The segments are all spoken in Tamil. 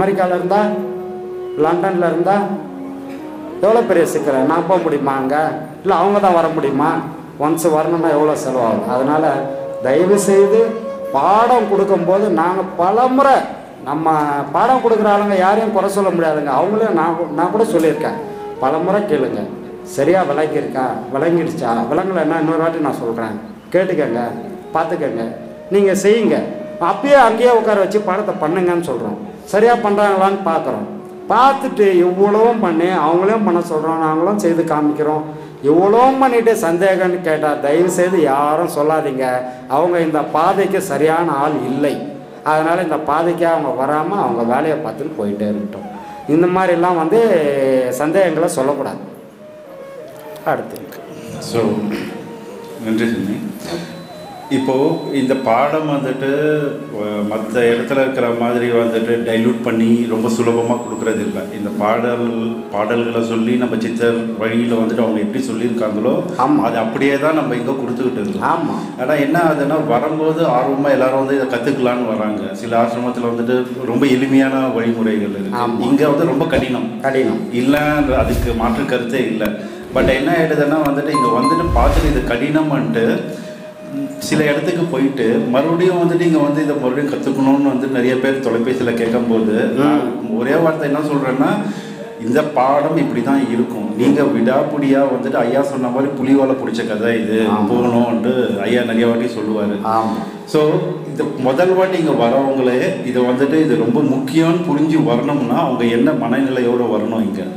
அமெரிக்காவில் இருந்தால் லண்டனில் இருந்தால் எவ்வளோ பெரிய சிக்கல் நான் போக முடியுமா அங்கே இல்லை அவங்க தான் வர முடியுமா ஒன்ஸ் வரணும்னா எவ்வளோ செலவாகும் அதனால் தயவு செய்து பாடம் கொடுக்கும்போது நாங்கள் பலமுறை நம்ம பாடம் கொடுக்குற ஆளுங்க யாரையும் குறை சொல்ல முடியாதுங்க அவங்களையும் நான் கூ- நான் கூட சொல்லியிருக்கேன் பலமுறை கேளுங்க சரியாக விளங்கியிருக்கா விளங்கிடுச்சா விளங்கலைன்னா இன்னொரு வாட்டி நான் சொல்கிறேன் கேட்டுக்கங்க பார்த்துக்கங்க நீங்கள் செய்யுங்க அப்பயே அங்கேயே உட்கார வச்சு பாடத்தை பண்ணுங்கன்னு சொல்கிறோம் சரியாக பண்ணுறாங்களான்னு பார்க்குறோம் பார்த்துட்டு இவ்வளவும் பண்ணி அவங்களையும் பண்ண சொல்கிறோம் நாங்களும் செய்து காமிக்கிறோம் இவ்வளவும் பண்ணிட்டு சந்தேகம்னு கேட்டால் தயவு செய்து யாரும் சொல்லாதீங்க அவங்க இந்த பாதைக்கு சரியான ஆள் இல்லை அதனால் இந்த பாதைக்கு அவங்க வராமல் அவங்க வேலையை பார்த்துட்டு போயிட்டே இருக்கட்டும் இந்த மாதிரிலாம் வந்து சந்தேகங்களை சொல்லக்கூடாது அடுத்து ஸோ நன்றி சொன்னி இப்போது இந்த பாடம் வந்துட்டு மற்ற இடத்துல இருக்கிற மாதிரி வந்துட்டு டைல்யூட் பண்ணி ரொம்ப சுலபமாக கொடுக்கறது இல்லை இந்த பாடல் பாடல்களை சொல்லி நம்ம சித்தர் வழியில் வந்துட்டு அவங்க எப்படி சொல்லியிருக்காங்களோ ஆமா. அது அப்படியே தான் நம்ம இங்கே கொடுத்துக்கிட்டு இருக்கோம் ஆமாம் ஆனால் என்ன ஆகுதுன்னா வரும்போது ஆர்வமாக எல்லாரும் வந்து இதை கற்றுக்கலான்னு வராங்க சில ஆசிரமத்தில் வந்துட்டு ரொம்ப எளிமையான வழிமுறைகள் இருக்கு ஆமா. இங்கே வந்து ரொம்ப கடினம் கடினம் இல்லைன்ற அதுக்கு மாற்று கருத்தே இல்லை பட் என்ன ஆயிடுதுன்னா வந்துட்டு இங்கே வந்துட்டு பார்த்துட்டு இது கடினம்ன்ட்டு ம், சில இடத்துக்கு போயிட்டு மறுபடியும் வந்துட்டு இங்கே வந்து இதை மறுபடியும் கற்றுக்கணும்னு வந்து நிறைய பேர் தொலைபேசியில் கேட்கும்போது நான் ஒரே வார்த்தை என்ன சொல்கிறேன்னா இந்த பாடம் இப்படி தான் இருக்கும் நீங்கள் விடாப்புடியாக வந்துட்டு ஐயா சொன்ன மாதிரி புலிவாலை பிடிச்ச கதை இது ஆமா. போகணும்ன்ட்டு ஐயா நிறைய வாட்டி சொல்லுவார் ஆமாம் ஸோ இந்த முதல் வாட்டி இங்கே வரவங்களே இதை வந்துட்டு இது ரொம்ப முக்கியம்னு புரிஞ்சு வரணும்னா அவங்க என்ன மனநிலையோடு வரணும் இங்கே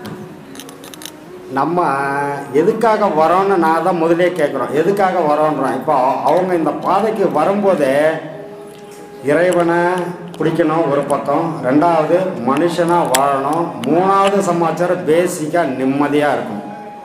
நம்ம எதுக்காக வரோன்னு நான் தான் முதலே கேட்குறோம் எதுக்காக வரோன்றோம் இப்போ அவ- அவங்க இந்த பாதைக்கு வரும்போதே இறைவனை பிடிக்கணும் ஒரு பக்கம் ரெண்டாவது மனுஷனாக வாழணும் மூணாவது சமாச்சாரம் பேசிக்காக நிம்மதியாக இருக்கும்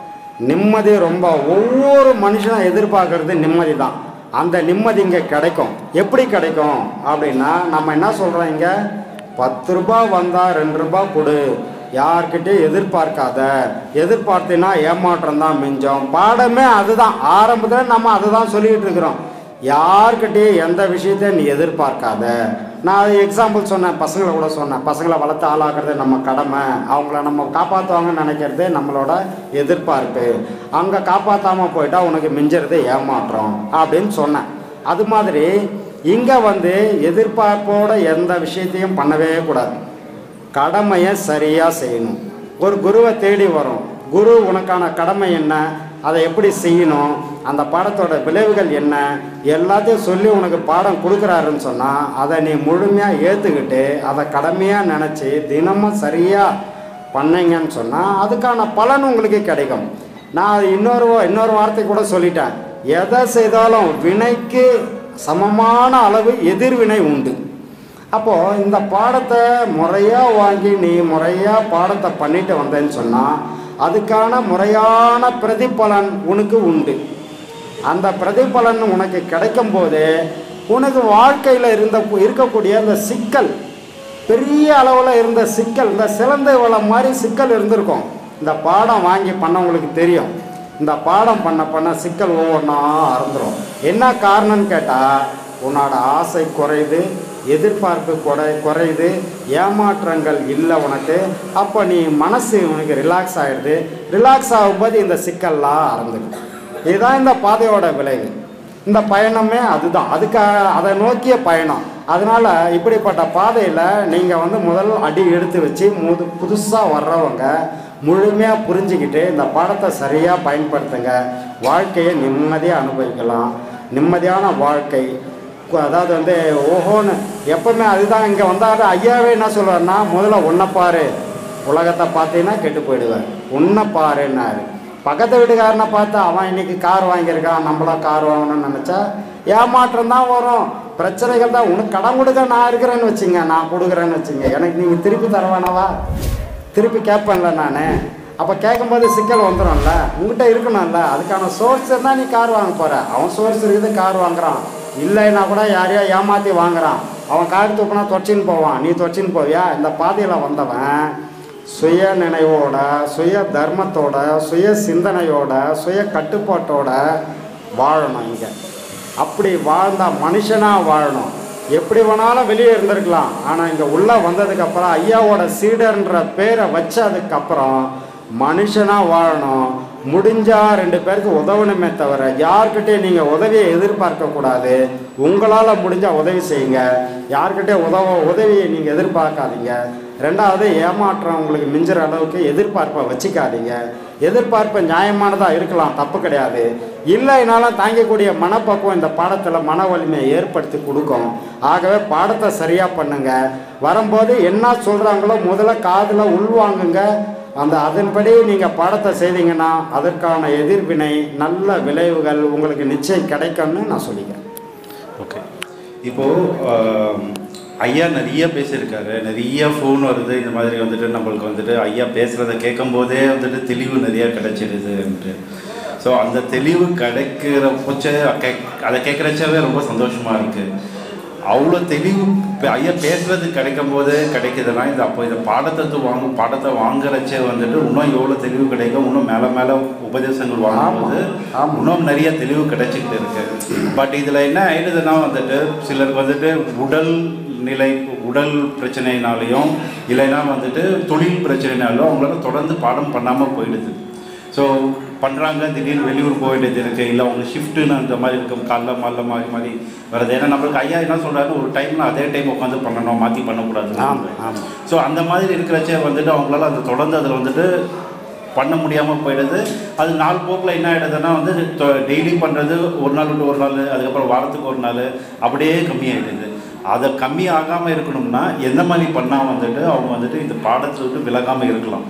நிம்மதி ரொம்ப ஒவ்வொரு மனுஷனும் எதிர்பார்க்கறது நிம்மதி தான் அந்த நிம்மதி இங்கே கிடைக்கும் எப்படி கிடைக்கும் அப்படின்னா நம்ம என்ன சொல்கிறோம் இங்கே பத்து ரூபாய் வந்தால் ரெண்டு ரூபாய் கொடு யார்கிட்டயும் எதிர்பார்க்காத எதிர்பார்த்தினா ஏமாற்றம் தான் மிஞ்சம் பாடமே அதுதான் ஆரம்பத்தில் நம்ம அதுதான் சொல்லிக்கிட்டு இருக்கிறோம் யார்கிட்டயும் எந்த விஷயத்தையும் நீ எதிர்பார்க்காத நான் எக்ஸாம்பிள் சொன்னேன் பசங்களை கூட சொன்னேன் பசங்களை வளர்த்து ஆளாக்குறது நம்ம கடமை அவங்கள நம்ம காப்பாற்றுவாங்கன்னு நினைக்கிறது நம்மளோட எதிர்பார்ப்பு அங்கே காப்பாற்றாமல் போயிட்டா உனக்கு மிஞ்சறது ஏமாற்றம் அப்படின்னு சொன்னேன் அது மாதிரி இங்கே வந்து எதிர்பார்ப்போட எந்த விஷயத்தையும் பண்ணவே கூடாது கடமையை சரியாக செய்யணும் ஒரு குருவை தேடி வரும் குரு உனக்கான கடமை என்ன அதை எப்படி செய்யணும் அந்த பாடத்தோட விளைவுகள் என்ன எல்லாத்தையும் சொல்லி உனக்கு பாடம் கொடுக்குறாருன்னு சொன்னால் அதை நீ முழுமையாக ஏற்றுக்கிட்டு அதை கடமையாக நினச்சி தினமும் சரியாக பண்ணீங்கன்னு சொன்னால் அதுக்கான பலன் உங்களுக்கு கிடைக்கும் நான் அது இன்னொரு இன்னொரு வார்த்தை கூட சொல்லிட்டேன் எதை செய்தாலும் வினைக்கு சமமான அளவு எதிர்வினை உண்டு அப்போது இந்த பாடத்தை முறையாக வாங்கி நீ முறையாக பாடத்தை பண்ணிட்டு வந்தேன்னு சொன்னால் அதுக்கான முறையான பிரதிபலன் உனக்கு உண்டு அந்த பிரதிபலன் உனக்கு கிடைக்கும் போது உனக்கு வாழ்க்கையில் இருந்த இருக்கக்கூடிய அந்த சிக்கல் பெரிய அளவில் இருந்த சிக்கல் இந்த சிலந்தை வளம் மாதிரி சிக்கல் இருந்திருக்கும் இந்த பாடம் வாங்கி பண்ணவங்களுக்கு தெரியும் இந்த பாடம் பண்ண பண்ண சிக்கல் ஒவ்வொன்றா அறந்துடும் என்ன காரணம்னு கேட்டால் உன்னோட ஆசை குறையுது எதிர்பார்ப்பு குறை குறையுது ஏமாற்றங்கள் இல்லை உனக்கு அப்போ நீ மனசு உனக்கு ரிலாக்ஸ் ஆகிடுது ரிலாக்ஸ் ஆகும்போது இந்த சிக்கல்லாம் அறந்துடும் இதுதான் இந்த பாதையோட விளைவு இந்த பயணமே அதுதான் அதுக்காக அதை நோக்கிய பயணம் அதனால் இப்படிப்பட்ட பாதையில் நீங்கள் வந்து முதல் அடி எடுத்து வச்சு முது புதுசாக வர்றவங்க முழுமையாக புரிஞ்சுக்கிட்டு இந்த பாடத்தை சரியாக பயன்படுத்துங்க வாழ்க்கையை நிம்மதியாக அனுபவிக்கலாம் நிம்மதியான வாழ்க்கை கு- அதாவது வந்து ஓஹோன்னு எப்பவுமே அதுதான் இங்கே வந்தாரு ஐயாவே என்ன சொல்லுவார்னா முதல்ல உன்னை பாரு உலகத்தை பார்த்தீங்கன்னா கெட்டு போயிடுவார் உன்னை பாருன்னாரு பக்கத்து வீட்டுக்காரனை பார்த்து அவன் இன்னைக்கு கார் வாங்கியிருக்கான் நம்மளும் கார் வாங்கணும்னு நினச்சா ஏமாற்றம் தான் வரும் பிரச்சனைகள் தான் உனக்கு கடன் கொடுக்க நான் இருக்கிறேன்னு வச்சுங்க நான் கொடுக்குறேன்னு வச்சுங்க எனக்கு நீங்கள் திருப்பி தரவேனவா திருப்பி கேட்பேன்ல நான் அப்போ கேட்கும்போது சிக்கல் வந்துடும்ல உங்ககிட்ட இருக்கணும்ல அதுக்கான சோர்ஸ் தான் நீ கார் வாங்க போகிற அவன் சோர்ஸ் இருக்குது கார் வாங்குறான் இல்லைன்னா கூட யாரையோ ஏமாற்றி வாங்குறான் அவன் கார் தூக்கினா தொச்சின்னு போவான் நீ தொச்சின்னு போவியா இந்த பாதையில் வந்தவன் சுய நினைவோட சுய தர்மத்தோட சுய சிந்தனையோட சுய கட்டுப்பாட்டோட வாழணும் இங்கே அப்படி வாழ்ந்தா மனுஷனாக வாழணும் எப்படி வேணாலும் வெளியே இருந்திருக்கலாம் ஆனால் இங்கே உள்ளே வந்ததுக்கப்புறம் ஐயாவோட சீடர்ன்ற பேரை வச்சதுக்கப்புறம் மனுஷனாக வாழணும் முடிஞ்சா ரெண்டு பேருக்கு உதவணுமே தவிர யார்கிட்டயும் நீங்கள் உதவியை எதிர்பார்க்கக்கூடாது உங்களால் முடிஞ்சால் உதவி செய்யுங்க யார்கிட்டயும் உதவ உதவியை நீங்கள் எதிர்பார்க்காதீங்க ரெண்டாவது ஏமாற்றம் உங்களுக்கு மிஞ்சுற அளவுக்கு எதிர்பார்ப்பை வச்சுக்காதீங்க எதிர்பார்ப்பு நியாயமானதாக இருக்கலாம் தப்பு கிடையாது இல்லைனாலும் தாங்கக்கூடிய மனப்பக்குவம் இந்த பாடத்தில் மன வலிமையை ஏற்படுத்தி கொடுக்கும் ஆகவே பாடத்தை சரியாக பண்ணுங்க வரும்போது என்ன சொல்கிறாங்களோ முதல்ல காதில் உள்வாங்குங்க அந்த அதன்படி நீங்கள் பாடத்தை செய்தீங்கன்னா அதற்கான எதிர்வினை நல்ல விளைவுகள் உங்களுக்கு நிச்சயம் கிடைக்கும்னு நான் சொல்லிக்கிறேன் ஓகே இப்போது ஐயா நிறைய பேசியிருக்காரு நிறைய ஃபோன் வருது இந்த மாதிரி வந்துட்டு நம்மளுக்கு வந்துட்டு ஐயா பேசுகிறத கேட்கும் போதே வந்துட்டு தெளிவு நிறைய கிடைச்சிடுதுன்ட்டு ஸோ அந்த தெளிவு கிடைக்கிற பட்ச கேக் அதை கேட்குறச்சவே ரொம்ப சந்தோஷமாக இருக்குது அவ்வளோ தெளிவு இப்போ ஐயா பேசுறது கிடைக்கும் போது கிடைக்குதுன்னா இந்த அப்போ இந்த பாடத்தை வாங்க பாடத்தை வாங்குறச்சே வந்துட்டு இன்னும் எவ்வளோ தெளிவு கிடைக்கும் இன்னும் மேலே மேலே உபதேசங்கள் வாங்கும்போது ஆமா. இன்னும் நிறைய தெளிவு கிடைச்சிக்கிட்டு இருக்கு பட் இதில் என்ன ஆயிடுதுன்னா வந்துட்டு சிலருக்கு வந்துட்டு உடல் நிலை உடல் பிரச்சனைனாலையும் இல்லைன்னா வந்துட்டு தொழில் பிரச்சனைனாலும் அவங்களால தொடர்ந்து பாடம் பண்ணாமல் போயிடுது ஸோ பண்ணுறாங்க திடீர்னு வெளியூர் போக வேண்டியது இருக்குது இல்லை அவங்க ஷிஃப்ட்டுன்னு அந்த மாதிரி இருக்கும் காலைல மாலைல மாறி மாறி வருது ஏன்னா நம்மளுக்கு ஐயா என்ன சொல்கிறாரு ஒரு டைமில் அதே டைம் உட்காந்து பண்ணணும் மாற்றி பண்ணக்கூடாது ஆமாம் ஆமாம் ஸோ அந்த மாதிரி இருக்கிறச்சே வந்துட்டு அவங்களால அந்த தொடர்ந்து அதில் வந்துட்டு பண்ண முடியாமல் போயிடுது அது நாள் போக்கில் என்ன ஆகிடுதுன்னா வந்து டெய்லி பண்ணுறது ஒரு நாள் விட்டு ஒரு நாள் அதுக்கப்புறம் வாரத்துக்கு ஒரு நாள் அப்படியே கம்மியாயிடுது அதை கம்மி ஆகாமல் இருக்கணும்னா எந்த மாதிரி பண்ணால் வந்துட்டு அவங்க வந்துட்டு இந்த பாடத்தை விட்டு விலகாமல் இருக்கலாம்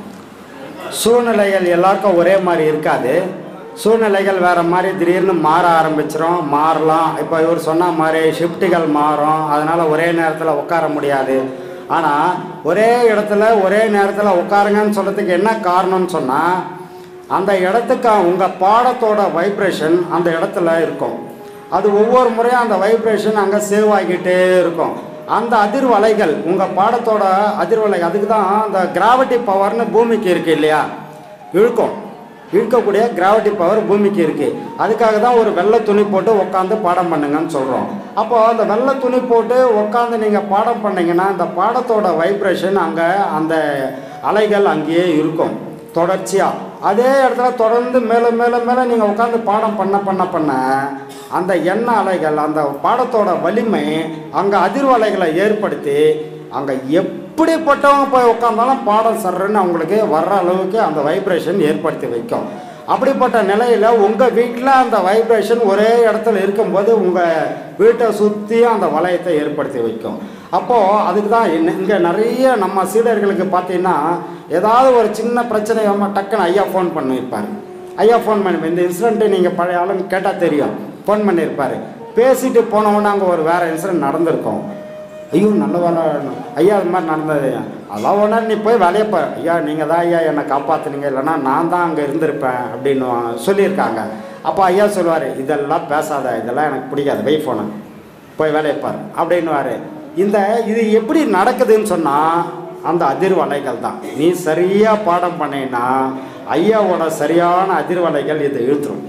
சூழ்நிலைகள் எல்லாருக்கும் ஒரே மாதிரி இருக்காது சூழ்நிலைகள் வேறு மாதிரி திடீர்னு மாற ஆரம்பிச்சிரும் மாறலாம் இப்போ இவர் சொன்ன மாதிரி ஷிஃப்ட்டுகள் மாறும் அதனால் ஒரே நேரத்தில் உட்கார முடியாது ஆனால் ஒரே இடத்துல ஒரே நேரத்தில் உட்காருங்கன்னு சொல்கிறதுக்கு என்ன காரணம்னு சொன்னால் அந்த இடத்துக்கு உங்கள் பாடத்தோட வைப்ரேஷன் அந்த இடத்துல இருக்கும் அது ஒவ்வொரு முறையும் அந்த வைப்ரேஷன் அங்கே சேவ் ஆகிக்கிட்டே இருக்கும் அந்த அதிர்வலைகள் உங்கள் பாடத்தோட அதிர்வலை அதுக்கு தான் அந்த கிராவிட்டி பவர்னு பூமிக்கு இருக்குது இல்லையா இழுக்கும் இழுக்கக்கூடிய கிராவிட்டி பவர் பூமிக்கு இருக்குது அதுக்காக தான் ஒரு வெள்ளை துணி போட்டு உட்காந்து பாடம் பண்ணுங்கன்னு சொல்கிறோம் அப்போது அந்த வெள்ளை துணி போட்டு உட்காந்து நீங்கள் பாடம் பண்ணீங்கன்னா அந்த பாடத்தோட வைப்ரேஷன் அங்கே அந்த அலைகள் அங்கேயே இருக்கும் தொடர்ச்சியாக அதே இடத்துல தொடர்ந்து மேலே மேலே மேலே நீங்கள் உட்காந்து பாடம் பண்ண பண்ண பண்ண அந்த எண்ண அலைகள் அந்த பாடத்தோட வலிமை அங்கே அதிர்வலைகளை ஏற்படுத்தி அங்கே எப்படிப்பட்டவங்க போய் உட்காந்தாலும் பாடம் சர்றன்னு அவங்களுக்கு வர்ற அளவுக்கு அந்த வைப்ரேஷன் ஏற்படுத்தி வைக்கும் அப்படிப்பட்ட நிலையில் உங்கள் வீட்டில் அந்த வைப்ரேஷன் ஒரே இடத்துல இருக்கும்போது உங்கள் வீட்டை சுற்றியும் அந்த வளையத்தை ஏற்படுத்தி வைக்கும் அப்போது அதுக்கு தான் இங்கே நிறைய நம்ம சீடர்களுக்கு பார்த்தீங்கன்னா ஏதாவது ஒரு சின்ன பிரச்சனை நம்ம டக்குன்னு ஐயா ஃபோன் பண்ணியிருப்பார் ஐயா ஃபோன் பண்ணி இந்த இன்சிடென்ட்டு நீங்கள் பழைய ஆளுங்க கேட்டால் தெரியும் ஃபோன் பண்ணியிருப்பார் பேசிட்டு போனவொன்னே அங்கே ஒரு வேறு இன்சிடென்ட் நடந்திருக்கும் ஐயோ நல்ல வேலை ஐயா அது மாதிரி நடந்தது அதெல்லாம் ஒன்றா நீ போய் வேலையை பா ஐயா நீங்கள் தான் ஐயா என்னை காப்பாற்றுனீங்க இல்லைன்னா நான் தான் அங்கே இருந்திருப்பேன் அப்படின்னு சொல்லியிருக்காங்க அப்போ ஐயா சொல்லுவார் இதெல்லாம் பேசாத இதெல்லாம் எனக்கு பிடிக்காது வை ஃபோனை போய் வேலையை பாரு அப்படின்னுவார் இந்த இது எப்படி நடக்குதுன்னு சொன்னால் அந்த அதிர்வலைகள் தான் நீ சரியாக பாடம் பண்ணீன்னா ஐயாவோட சரியான அதிர்வலைகள் இதை இழுத்துரும்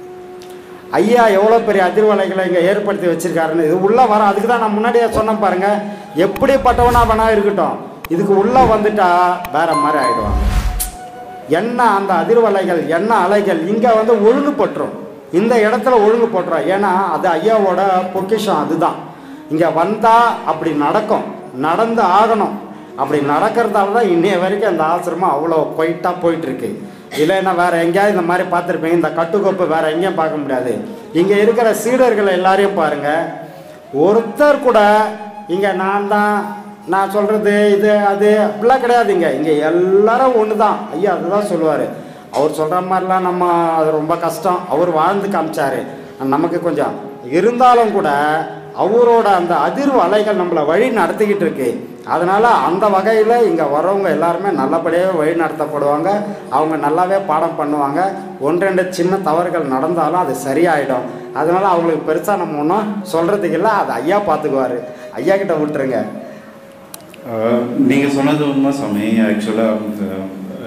ஐயா எவ்வளோ பெரிய அதிர்வலைகளை இங்கே ஏற்படுத்தி வச்சிருக்காருன்னு இது உள்ளே வர அதுக்கு தான் நான் முன்னாடியே சொன்னேன் பாருங்க எப்படிப்பட்டவனா வேணா இருக்கட்டும் இதுக்கு உள்ளே வந்துட்டா வேற மாதிரி ஆயிடுவாங்க என்ன அந்த அதிர்வலைகள் என்ன அலைகள் இங்கே வந்து ஒழுங்குபட்டுரும் இந்த இடத்துல ஒழுங்குபட்டுரும் ஏன்னா அது ஐயாவோட பொக்கிஷம் அதுதான் இங்கே வந்தால் அப்படி நடக்கும் நடந்து ஆகணும் அப்படி நடக்கிறதால தான் இன்னைய வரைக்கும் அந்த ஆசிரமம் அவ்வளோ கொயிட்டாக போயிட்டுருக்கு இல்லைன்னா வேறு எங்கேயாவது இந்த மாதிரி பார்த்துருப்பீங்க இந்த கட்டுக்கோப்பு வேறு எங்கேயும் பார்க்க முடியாது இங்கே இருக்கிற சீடர்கள் எல்லாரையும் பாருங்கள் ஒருத்தர் கூட இங்கே நான் தான் நான் சொல்கிறது இது அது அப்படிலாம் கிடையாதுங்க இங்கே எல்லாரும் ஒன்று தான் ஐயா அதுதான் சொல்லுவார் அவர் சொல்கிற மாதிரிலாம் நம்ம அது ரொம்ப கஷ்டம் அவர் வாழ்ந்து காமிச்சாரு நமக்கு கொஞ்சம் இருந்தாலும் கூட அவரோட அந்த அதிர்வு அலைகள் நம்மளை வழி நடத்திக்கிட்டு இருக்கு அதனால் அந்த வகையில் இங்கே வரவங்க எல்லாருமே நல்லபடியாகவே வழி நடத்தப்படுவாங்க அவங்க நல்லாவே பாடம் பண்ணுவாங்க ஒன்று ரெண்டு சின்ன தவறுகள் நடந்தாலும் அது சரியாயிடும் அதனால் அவங்களுக்கு பெருசாக நம்ம ஒன்றும் சொல்கிறதுக்கு இல்லை அது ஐயா பார்த்துக்குவார் ஐயா கிட்ட விட்டுருங்க நீங்கள் சொன்னது உண்மை சாமி ஆக்சுவலாக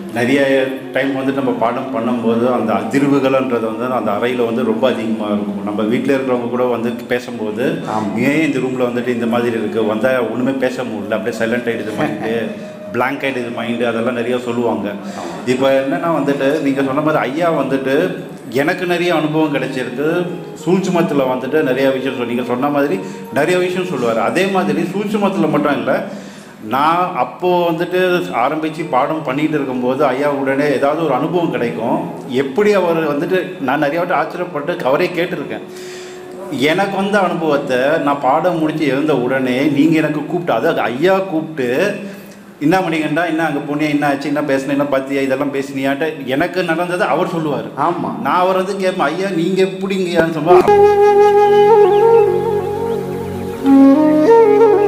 நிறைய டைம் வந்து நம்ம பாடம் பண்ணும்போது அந்த அதிர்வுகள்ன்றது வந்து அந்த அறையில் வந்து ரொம்ப அதிகமாக இருக்கும் நம்ம வீட்டில் இருக்கிறவங்க கூட வந்து பேசும்போது ஆமா. ஏன் இந்த ரூமில் வந்துட்டு இந்த மாதிரி இருக்குது வந்தால் ஒன்றுமே பேச முடியல அப்படியே சைலண்ட் ஆகிடுது மைண்டு blank ஆகிடுது மைண்டு அதெல்லாம் நிறைய சொல்லுவாங்க இப்போ என்னென்னா வந்துட்டு நீங்கள் சொன்ன மாதிரி ஐயா வந்துட்டு எனக்கு நிறைய அனுபவம் கிடைச்சிருக்கு சூட்சுமத்தில் வந்துட்டு நிறைய விஷயம் சொல்லி நீங்கள் சொன்ன மாதிரி நிறைய விஷயம் சொல்லுவார் அதே மாதிரி சூட்சுமத்தில் மட்டும் இல்லை நான் அப்போது வந்துட்டு ஆரம்பித்து பாடம் பண்ணிகிட்டு இருக்கும்போது ஐயா உடனே ஏதாவது ஒரு அனுபவம் கிடைக்கும் எப்படி அவர் வந்துட்டு நான் நிறைய வாட்டி ஆச்சரியப்பட்டு அவரே கேட்டிருக்கேன் எனக்கு வந்த அனுபவத்தை நான் பாடம் முடித்து எழுந்த உடனே நீங்கள் எனக்கு கூப்பிட்டு அதாவது ஐயா கூப்பிட்டு என்ன பண்ணிக்கண்டா என்ன அங்கே போனியா என்ன ஆச்சு என்ன பேசின என்ன பார்த்தியா இதெல்லாம் பேசினியாட்ட எனக்கு நடந்ததை அவர் சொல்லுவார் ஆமாம் நான் அவர் வந்து கேட்பேன் ஐயா நீங்கள் எப்படிங்கயான்னு சொல்லுவா